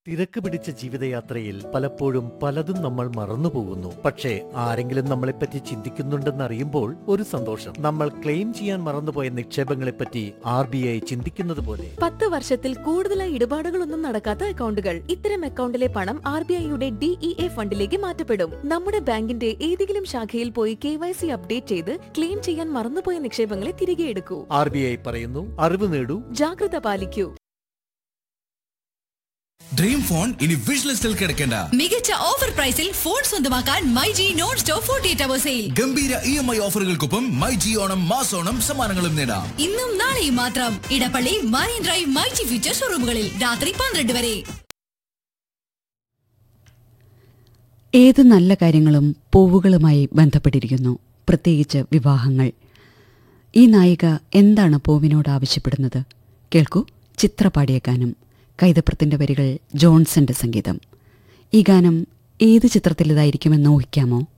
തിരക്ക് പിടിച്ച ജീവിതയാത്രയിൽ പലപ്പോഴും പലതും നമ്മൾ മറന്നുപോകുന്നു പക്ഷേ ആരെങ്കിലും നമ്മളെപ്പറ്റി ചിന്തിക്കുന്നുണ്ടെന്നറിയുമ്പോൾ ഒരു സന്തോഷം നമ്മൾ ക്ലെയിം ചെയ്യാൻ മറന്നുപോയ നിക്ഷേപങ്ങളെപ്പറ്റി ആർ ബി ഐ ചിന്തിക്കുന്നത് പോലെ പത്ത് വർഷത്തിൽ കൂടുതലായി ഇടപാടുകളൊന്നും നടക്കാത്ത അക്കൗണ്ടുകൾ ഇത്തരം അക്കൗണ്ടിലെ പണം ആർ ബി ഐയുടെ ഡിഇഎ ഫണ്ടിലേക്ക് മാറ്റപ്പെടും നമ്മുടെ ബാങ്കിന്റെ ഏതെങ്കിലും ശാഖയിൽ പോയി കെ വൈ സി അപ്ഡേറ്റ് ചെയ്ത് ക്ലെയിം ചെയ്യാൻ മറന്നുപോയ നിക്ഷേപങ്ങളെ തിരികെ എടുക്കൂ ആർ ബി ഐ പറയുന്നു അറിവ് നേടൂ ജാഗ്രത പാലിക്കൂ ഡ്രീം ഫോൺ ഇനി വിഷ് ലിസ്റ്റിൽ കിടക്കേണ്ട മികച്ച ഓഫർ പ്രൈസിൽ ഫോൺ സ്വന്തമാക്കാൻ my G non stop forty eight hour sale ഗംഭീര ഇ എം ഐ ഓഫറുകൾക്കൊപ്പം മൈ ജി ഓണം മാസോണം സമ്മാനങ്ങളും നേടാം ഇന്നും നാളെയും മാത്രം Edappally marine drive my G future ഷോറൂമുകളിൽ രാത്രി പന്ത്രണ്ട് വരെ ഏത് നല്ല കാര്യങ്ങളും പൂവുകളുമായി ബന്ധപ്പെട്ടിരിക്കുന്നു പ്രത്യേകിച്ച് വിവാഹങ്ങൾ ഈ നായിക എന്താണ് പൂവിനോട് ആവശ്യപ്പെടുന്നത് കേൾക്കൂ ചിത്ര പാടിയ ഗാനം കൈതപ്രത്തിന്റെ വരികൾ ജോൺസന്റെ സംഗീതം ഈ ഗാനം ഏത് ചിത്രത്തിലേതായിരിക്കുമെന്ന് ഊഹിക്കാമോ